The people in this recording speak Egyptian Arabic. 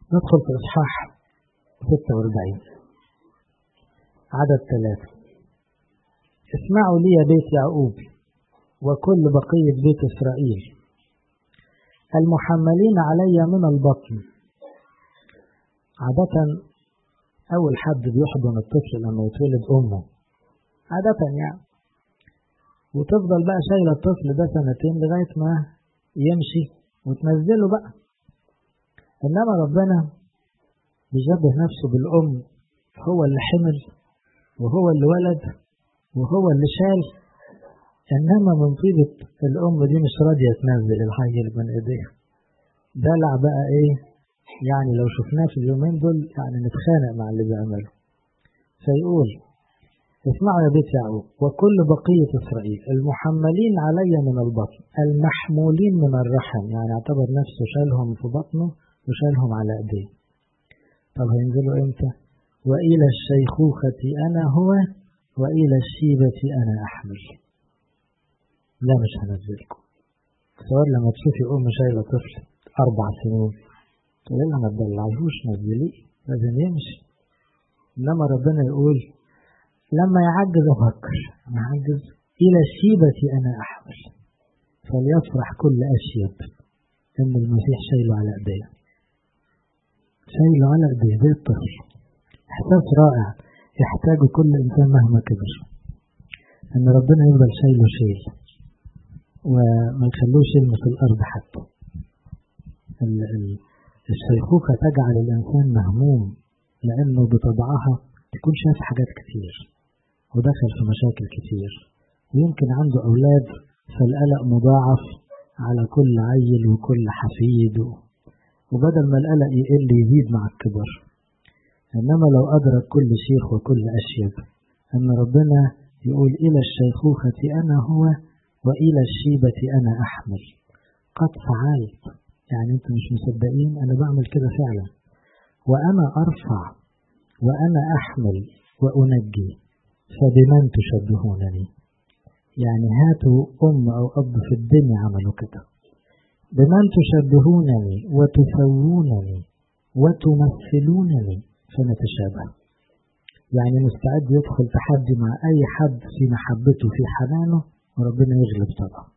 ندخل في إصحاح 46 عدد ثلاثة اسمعوا لي يا بيت يعقوب وكل بقية بيت إسرائيل المحملين علي من البطن عادة أول حد بيحضن الطفل لما يتولد أمه عادة يعني وتفضل بقى شايلة الطفل ده سنتين لغاية ما يمشي وتنزله بقى إنما ربنا بيشبه نفسه بالأم هو اللي حمل وهو اللي ولد وهو اللي شال إنما من طيبة الأم دي مش راضية تنزل الحي اللي بين إيديها دلع بقى إيه يعني لو شفناه في اليومين دول يعني نتخانق مع اللي بيعمله فيقول اسمعوا يا بيت يعقوب وكل بقية إسرائيل المحملين علي من البطن المحمولين من الرحم يعني اعتبر نفسه شالهم في بطنه وشالهم على ايديه طب هينزلوا امتى وإلى الشيخوخة أنا هو وإلى الشيبة أنا أحمل لا مش هنزلكم تصور لما تشوفي أم شايلة طفل أربع سنين تقول لها ما تدلعيهوش نزليه لازم يمشي إنما ربنا يقول لما يعجز أفكر يعجز إلى الشيبة أنا أحمل فليفرح كل أشيب إن المسيح شايله على إيديه شايله على إيديه زي الطفل إحساس رائع يحتاجه كل إنسان مهما كبر إن ربنا يفضل شايله شيل وما يخلوش يلمس الأرض حتى الشيخوخة تجعل الإنسان مهموم لأنه بطبعها تكون شاف حاجات كتير ودخل في مشاكل كتير ويمكن عنده أولاد فالقلق مضاعف على كل عيل وكل حفيد وبدل ما القلق يقل يزيد مع الكبر إنما لو أدرك كل شيخ وكل أشيب أن ربنا يقول إلى الشيخوخة أنا هو وإلى الشيبة أنا أحمل قد فعلت يعني أنتم مش مصدقين أنا بعمل كده فعلا وأنا أرفع وأنا أحمل وأنجي فبمن تشبهونني يعني هاتوا أم أو أب في الدنيا عملوا كده بمن تشبهونني وتسوونني وتمثلونني فنتشابه يعني مستعد يدخل تحدي مع أي حد في محبته في حنانه وربنا يغلب طبعا